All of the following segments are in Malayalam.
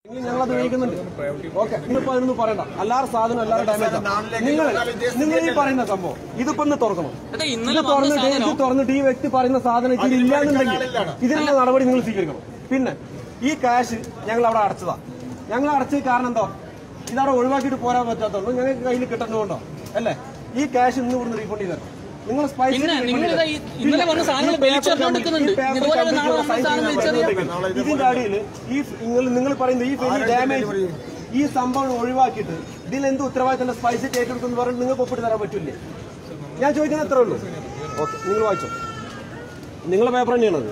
ഞങ്ങളത് ഉപയോഗിക്കുന്നുണ്ട് ഓക്കെ ഇന്നിപ്പോ അതിനൊന്നും പറയണ്ട എല്ലാവരും സാധനം എല്ലാവരും ഡാമേജ് നിങ്ങൾ നിങ്ങൾ ഈ പറയുന്ന സംഭവം ഇതിപ്പോ ഒന്ന് തുറക്കണം അതെ ഇത് ഇന്നലെ വന്ന തുറന്നിട്ട് ഇത് സാധനം തുറന്നിട്ട് ഈ വ്യക്തി പറയുന്ന സാധനം ഇതിൽ ഇല്ലാന്നുണ്ടെങ്കിൽ ഇതിനുള്ള നടപടി നിങ്ങൾ സ്വീകരിക്കണം പിന്നെ ഈ കാശ് ഞങ്ങൾ അവിടെ അടച്ചതാ ഞങ്ങൾ അടച്ചത് കാരണം എന്താ ഇതവിടെ ഒഴിവാക്കിയിട്ട് പോരാൻ പറ്റാത്തതുകൊണ്ട് ഞങ്ങൾക്ക് കയ്യിൽ കിട്ടുന്നതുകൊണ്ടോ അല്ലേ ഈ കാശ് ഇന്ന് ഇവിടുന്ന് റീഫണ്ട് ചെയ്തു തരണം. നിങ്ങൾ സ്പൈസ് പിന്നെ നിങ്ങൾ ഇതാ ഈ ഇന്നലെ വന്ന സാധനങ്ങൾ വലിച്ചെറിഞ്ഞുകൊണ്ടിരിക്കുന്നുണ്ട് ഇതുപോലെ നാളെ വന്ന സാധനം വലിച്ചെറിയാം ഇതിന്റെ അടിയിൽ ഈ നിങ്ങൾ നിങ്ങൾ പറയുന്ന ഈ വലിയ ഡാമേജ് ഈ സംഭവം ഒഴിവാക്കിയിട്ട് ഇതിൽ എന്ത് ഉത്തരവാദിത്തം സ്പൈസ് ഏറ്റെടുത്തെന്ന് പറഞ്ഞിട്ട് നിങ്ങൾക്ക് ഒപ്പിട്ട് തരാൻ പറ്റില്ലേ ഞാൻ ചോദിക്കുന്നത് എത്ര ഉള്ളൂ ഓക്കെ നിങ്ങൾ വായിച്ചോ നിങ്ങളെ പേപ്പർ തന്നെയാണത്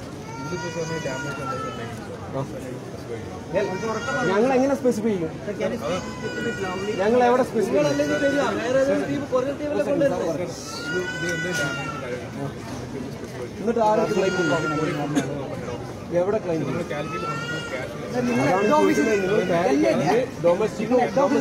ആ. ഞങ്ങൾ എങ്ങനെ സ്പെസിഫൈ ചെയ്യും ഞങ്ങൾ എവിടെ സ്പെസിഫൈ എന്നിട്ട് ആരും ക്ലെയിം എവിടെ ക്ലെയിം ഡൊമസ്റ്റിക്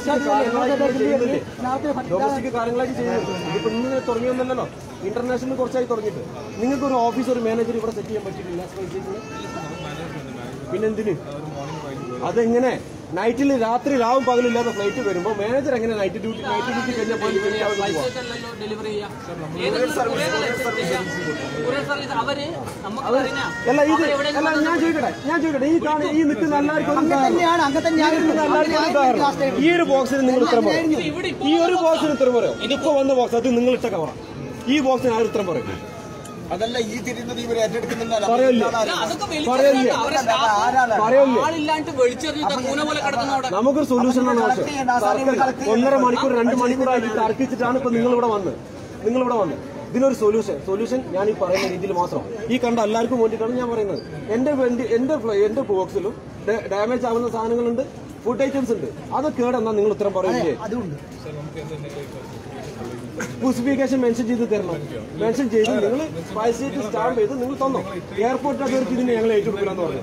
ഡൊമസ്റ്റിക് കാര്യങ്ങളായിട്ട് ചെയ്യുന്നത് ഇതിപ്പോ ഇന്ന് തുടങ്ങിയൊന്നല്ലോ ഇന്റർനാഷണൽ കുറച്ചായി തുടങ്ങിയിട്ട് നിങ്ങൾക്ക് ഒരു ഓഫീസ് ഒരു മാനേജർ ഇവിടെ സെറ്റ് ചെയ്യാൻ പറ്റിയിട്ടില്ല സ്പൈസസിന് പിന്നെന്തിന് അതെങ്ങനെ നൈറ്റിൽ രാത്രി രാവും പകലില്ലാത്ത ഫ്ലൈറ്റ് വരുമ്പോൾ മാനേജർ എങ്ങനെ നൈറ്റ് ഡ്യൂട്ടി നൈറ്റ് ഡ്യൂട്ടി കഴിഞ്ഞാൽ പോയി പിന്നെ അവിടെ പോവാ പൈസക്കല്ലല്ലോ ഡെലിവറി ചെയ്യാം ഏതെങ്കിലും courier സർവീസ് courier സർവീസ് അവര് നമുക്ക് അറിയാം അല്ല ഇത് അവരെവിടെ അല്ല ഞാൻ ചോദിക്കട്ടെ ഞാൻ ചോദിക്കട്ടെ ഈ കാണുന്ന ഈ നിൽക്കുന്ന എല്ലാവർക്കും ഒരു ഉദാഹരണം. ഈ നിൽക്കുന്ന എല്ലാവർക്കും ഒരു ഉദാഹരണം. ഈ ഒരു ബോക്സിന് നിങ്ങൾ ഉത്തരം പറയും ഇവിടെ ഈ ഒരു ബോക്സിന് ഉത്തരം പറയോ ഇതിപ്പോ വന്ന ബോക്സ് അത് നിങ്ങൾ ഇട്ട കവറാണ് ഈ ബോക്സിന് ആരും ഉത്തരം പറയും അതല്ല ഈ തിരുന്നത് ഇവർ ഏറ്റെടുക്കുന്നില്ല പറയല്ലേ അതൊക്കെ പറയല്ലേ വലിച്ചെറിഞ്ഞിട്ട് അവരെ staff പറയല്ലേ ആളില്ലാണ്ട് വെളിച്ചെറിഞ്ഞിട്ട് കൂന പോലെ കിടക്കുന്ന അവിടെ നമുക്കൊരു സൊല്യൂഷൻ ആണ് ആവശ്യം തർക്കം ഒന്നര മണിക്കൂർ രണ്ട് മണിക്കൂറായിട്ട് തർക്കിച്ചിട്ടാണ് ഇപ്പൊ നിങ്ങൾ ഇവിടെ വന്നത് നിങ്ങൾ ഇവിടെ വന്നത് ഇതിനൊരു സൊല്യൂഷൻ സൊല്യൂഷൻ ഞാൻ ഈ പറയുന്ന രീതിയിൽ മാത്രം ഈ കണ്ട എല്ലാവർക്കും വേണ്ടിയിട്ടാണ് ഞാൻ പറയുന്നത് എന്റെ വണ്ടി എന്റെ ഫ്ല- എന്റെ ബോക്സിലും ഡാമേജ് ആവുന്ന സാധനങ്ങളുണ്ട് ഫുഡ് ഐറ്റംസ് ഉണ്ട് അത് കേടെന്നാ നിങ്ങൾ ഉത്തരം പറയില്ലേ സ്പെസിഫിക്കേഷൻ മെൻഷൻ ചെയ്ത് തരണം മെൻഷൻ ചെയ്ത് നിങ്ങൾ സ്പൈസ് ചെയ്ത് സ്റ്റാമ്പ് ചെയ്ത് നിങ്ങൾ തന്നോ എയർപോർട്ട് അതോറിറ്റി ഇതിന് ഞങ്ങൾ ഏറ്റെടുക്കില്ലെന്ന് പറഞ്ഞു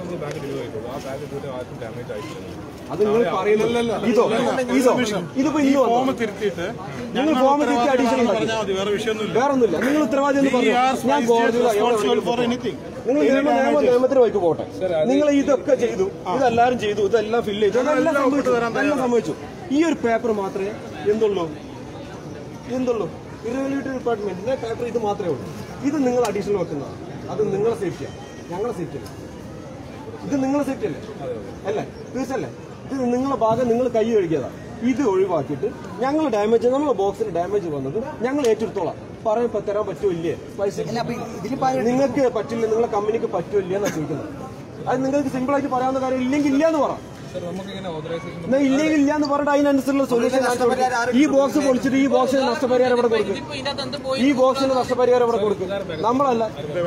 അത് നിങ്ങൾ പറയുന്നില്ലല്ലോ ഇതോ ഇതോ ഇതിപ്പോ ഇന്ന് വന്നോ തിരുത്തിയിട്ട് നിങ്ങൾ ഫോം തിരിച്ച് അഡീഷണൽ ഉണ്ടാക്കി പറഞ്ഞാൽ മതി വേറെ വിഷയമൊന്നുമില്ല വേറെ ഒന്നുമില്ല നിങ്ങൾ ഉത്തരവാദി എന്ന് പറഞ്ഞു ഞാൻ കോടതിയിലോ എവിടെ responsible for വേണമെങ്കിലും anything. നിങ്ങൾ നിയമ നിയമ നിയമത്തിന് വൈക്ക് പോട്ടെ നിങ്ങൾ ഇതൊക്കെ ചെയ്തു ഇതെല്ലാരും ചെയ്തു ഇതെല്ലാം ഫില്ല് ചെയ്തു ഇതെല്ലാം സംഭവിച്ചു എല്ലാം സംഭവിച്ചു ഈ ഒരു പേപ്പർ മാത്രമേ എന്തുള്ളൂ എന്തുള്ളൂ ഇറവല്യൂട്ടറി ഡിപ്പാർട്ട്മെന്റിന്റെ പേപ്പർ ഇത് മാത്രമേ ഉള്ളൂ ഇത് നിങ്ങൾ അഡീഷണൽ വെക്കുന്നതാണ് അത് നിങ്ങളെ സേഫ്റ്റിയാണ് ഞങ്ങളെ സേഫ്റ്റി അല്ല ഇത് നിങ്ങളെ സേഫ്റ്റി അല്ലേ അല്ലേ തീർച്ചയല്ലേ ഇത് നിങ്ങളെ ഭാഗം നിങ്ങൾ കൈ കഴുകിയതാ ഇത് ഒഴിവാക്കിയിട്ട് ഞങ്ങൾ ഡാമേജ് നമ്മളെ ബോക്സിന് ഡാമേജ് വന്നത് ഞങ്ങൾ ഏറ്റെടുത്തോളാം പറയാൻ പ- തരാൻ പറ്റൂല്ലേ പൈസ നിങ്ങൾക്ക് പറ്റില്ല നിങ്ങളെ കമ്പനിക്ക് പറ്റൂല്ല എന്നാ ചോദിക്കുന്നത് അത് നിങ്ങൾക്ക് സിമ്പിൾ ആയിട്ട് പറയാവുന്ന കാര്യം ഇല്ലെങ്കിൽ ഇല്ല എന്ന് പറ എന്നാ ഇല്ലെങ്കിൽ ഇല്ല എന്ന് പറഞ്ഞിട്ട് അതിനനുസരിച്ചുള്ള സൊല്യൂഷൻ ഈ ബോക്സ് പൊളിച്ചിട്ട് ഈ ബോക്സിന് നഷ്ടപരിഹാരം ഇവിടെ കൊടുക്കും ഇതിപ്പോ ഇതിനകത്ത് എന്ത് പോയി ഈ ബോക്സിന് നഷ്ടപരിഹാരം ഇവിടെ കൊടുക്കും നമ്മളല്ല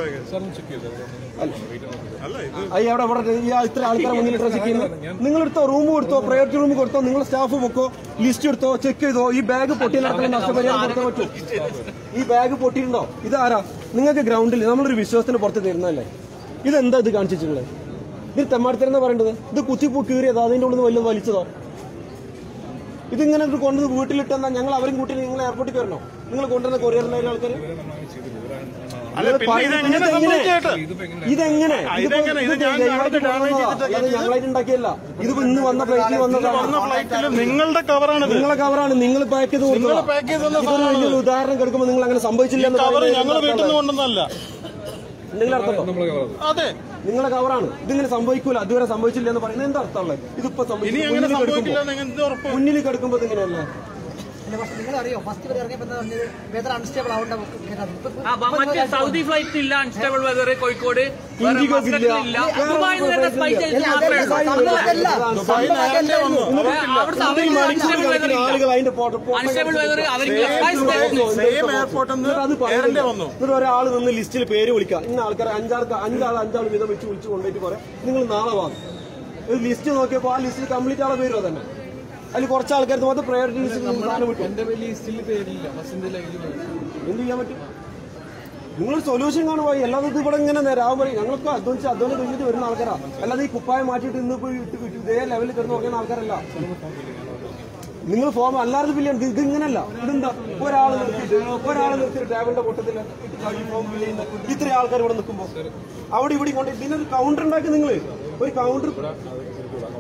അല്ല ഇത് അയ്യ അവിടെ ഇവിടെ ഈ ഇത്ര ആൾക്കാരെ മുന്നിൽ ചെക്ക് ചെയ്യുന്നത് നിങ്ങൾ എടുത്തോ റൂം കൊടുത്തോ പ്രയോറിറ്റി റൂം കൊടുത്തോ നിങ്ങൾ സ്റ്റാഫ് പൊക്കോ ലിസ്റ്റ് എടുത്തോ ചെക്ക് ചെയ്തോ ഈ ബാഗ് പൊട്ടിയിലടക്കം നഷ്ടപരിഹാരം കൊടുക്കാൻ പറ്റൂ ഈ ബാഗ് പൊട്ടിയിട്ടുണ്ടോ ഇതാരാ നിങ്ങൾക്ക് ഗ്രൗണ്ടിൽ നമ്മളൊരു വിശ്വാസത്തിന് പുറത്ത് തരുന്നതല്ലേ ഇതെന്താ ഇത് കാണിച്ചിട്ടുള്ളത് ഇത് തെമ്മാടിത്തരെന്നാ പറയേണ്ടത് ഇത് കുത്തിപ്പൂ കീറിയതോ അതിന്റെ ഉള്ളിൽ നിന്ന് വല്ലതും വലിച്ചതോ ഇതിങ്ങനെ ഇത് കൊണ്ടുവന്ന് വീട്ടിലിട്ടെന്നാ ഞങ്ങൾ അവരും കൂട്ടി നിങ്ങൾ എയർപോർട്ടിൽ വരണോ നിങ്ങൾ കൊണ്ടുവന്ന കൊറിയറിലെ ആൾക്കാർ അല്ല പിന്നെ ഇത് എങ്ങനെ സംഭവിച്ചേട്ട് ഇതെങ്ങനെ ഇതെങ്ങനെ? ഇത് ഞാൻ ദയവായിട്ട് അവിടെ damage കൊണ്ടുവന്നതാ. അല്ലാതെ ഞങ്ങളായിട്ട് ഉണ്ടാക്കിയല്ല ഇതിപ്പോ ഇന്ന് വന്ന ഫ്ലൈറ്റിൽ വന്ന വന്നതാണ് ഫ്ലൈറ്റിൽ നിങ്ങളുടെ കവറാണിത് നിങ്ങളെ കവറാണ് നിങ്ങൾ പാക്ക് ചെയ്ത് നിങ്ങൾ കൊടുത്തതാ. പാക്ക് ചെയ്ത് തന്ന ഇതൊരു വലിയൊരു ഉദാഹരണം കൊടുക്കുമ്പോൾ നിങ്ങൾ അങ്ങനെ സംഭവിച്ചില്ല എന്ന് കവർ പറയുന്നത് ഞങ്ങൾ വീട്ടിൽ നിന്ന് അർത്ഥമുണ്ടോ? കൊണ്ടുവന്നല്ല എന്തെങ്കിലും അർത്ഥമുണ്ടോ അതെ നിങ്ങളുടെ കവറാണ് ഇതിങ്ങനെ സംഭവിക്കൂല അതുവരെ സംഭവിച്ചില്ല എന്ന് പറയുന്നത് എന്താ അർത്ഥമുള്ളത് ഇതിപ്പോ സംഭവിച്ചു. ഇനി അങ്ങനെ മുന്നിൽ സംഭവിക്കില്ല കിടക്കുമ്പോ- എന്ന് എന്ത് ഉറപ്പ് മുന്നിൽ കിടക്കുമ്പോ ഇങ്ങനെയല്ലേ നിങ്ങൾ അറിയോ ഫസ്റ്റ് വരെ ഇറങ്ങിയപ്പോ എന്താ പറഞ്ഞത് വെതർ അൺസ്റ്റേബിൾ ആവണ്ട ആ, ബ- മറ്റേ സൗദി ഫ്ലൈറ്റ് ഇല്ല അൺസ്റ്റേബിൾ വെതർ കോഴിക്കോട് വേറെ ഇൻഡിഗോ മസ്കറ്റ് ഇല്ല. ഇല്ല വേറെ ദുബായിൽ നിന്ന് വേറെ സ്പൈസ് ഇല്ല. മാത്രമേ ഉള്ളൂ ദുബായ് നേരത്തെ വന്നു അവിടുത്തെ അവർക്ക് അൺസ്റ്റേബിൾ വെതർ ഇല്ല ആളുകൾ അതിന്റെ ഫോട്ടോ അൺസ്റ്റേബിൾ വെതർ അവർക്ക് സ്പൈസ് തരുന്നു സെയിം എയർപോർട്ടിൽ നിന്ന് എന്നിട്ട് അത് എയറിന്റെ പറയുന്നില്ല. വന്നു എന്നിട്ട് ഒരാൾ നിന്ന് ലിസ്റ്റിൽ പേര് വിളിക്കാം ഇന്ന ആൾക്കാർ അഞ്ചാൾക്ക് അഞ്ചാൾ അഞ്ചാൾ വീതം വെച്ച് വിളിച്ച് കൊണ്ടുപോയിട്ട് പറയാം നിങ്ങൾ നാളെ വാ ഒരു ലിസ്റ്റ് നോക്കിയപ്പോൾ ആ ലിസ്റ്റിൽ കംപ്ലീറ്റ് ആളെ പേരും തന്നെ അതിൽ കുറച്ച് ആൾക്കാർക്ക് മാത്രം പ്രയോറിറ്റി ലിസ്റ്റിൽ സാധനം വിട്ടു എന്റെ വലിയ ലിസ്റ്റിൽ പേരില്ല ബസിന്റെ ലൈനിൽ എന്ത് ചെയ്യാൻ പറ്റും നിങ്ങൾ സൊല്യൂഷൻ കാണുമ്പോൾ അല്ലാതെ ഇത് ഇവിടെ ഇങ്ങനെ നേരാവും പറയും ഞങ്ങളൊക്കെ അധ്വാനിച്ച് അധ്വാനം കഴിഞ്ഞിട്ട് വരുന്ന ആൾക്കാരാ അല്ലാതെ ഈ കുപ്പായം മാറ്റിയിട്ട് ഇന്ന് പോയി ഇട്ട് വിട്ട് ഇതേ ലെവലിൽ കിടന്ന് നോക്കുന്ന ആൾക്കാരല്ല നിങ്ങൾ ഫോം അല്ലാതെ ബില്ല് ഇത് ഇത് ഇങ്ങനല്ല ഇതെന്താ ഒരാൾ നിർത്തിയിട്ട് ഒരാൾ നിർത്തിയിട്ട് ടേബിളിന്റെ പൊട്ടത്തിൽ ഈ ഫോം ബില്ല് ചെയ്യുന്ന ഇത്രയും ആൾക്കാർ ഇവിടെ നിൽക്കുമ്പോൾ അവിടെ ഇവിടെ കൊണ്ട് ഇതിനൊരു കൗണ്ടർ ഉണ്ടാക്കി നിങ്ങൾ ഒരു കൗണ്ടർ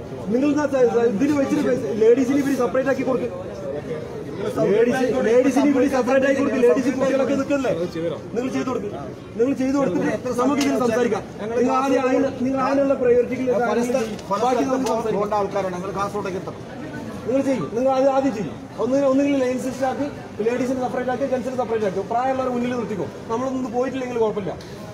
നിങ്ങൾ എന്നാ സ- സ- ഇതിന് വെച്ചിട്ട് ലേഡീസിന് ഇവര് സെപ്പറേറ്റ് ആക്കി കൊടുക്കും ലേഡീസിന് ഇവര് സെപ്പറേറ്റ് ആക്കി കൊടുക്കും ലേഡീസ് കുട്ടികളൊക്കെ നിൽക്കല്ലേ നിങ്ങൾ ചെയ്തു കൊടുക്കും നിങ്ങൾ ചെയ്തു കൊടുത്തിട്ട് നമുക്ക് ഇതിന് സംസാരിക്കാം നിങ്ങൾ ആദ്യം അതിന് നിങ്ങൾ അതിനുള്ള പ്രയോറിറ്റികൾ ബാക്കി നമുക്ക് സംസാരിക്കാം പോകേണ്ട ആൾക്കാരാണ് ഞങ്ങൾ കാസർഗോഡേക്ക് എത്തണം നിങ്ങൾ ചെയ്യും നിങ്ങൾ അത് ആദ്യം ചെയ്യും ഒന്ന് ഒന്നുകിൽ ലൈൻ സിസ്റ്റം ആക്കി ലേഡീസിന് സെപ്പറേറ്റ് ആക്കി ജെൻസിന് സെപ്പറേറ്റ് ആക്കി പ്രായമുള്ളവർ മുന്നിൽ നിർത്തിക്കോ നമ്മളൊന്നും പോയിട്ടില്ലെങ്കിൽ കുഴപ്പമില്ല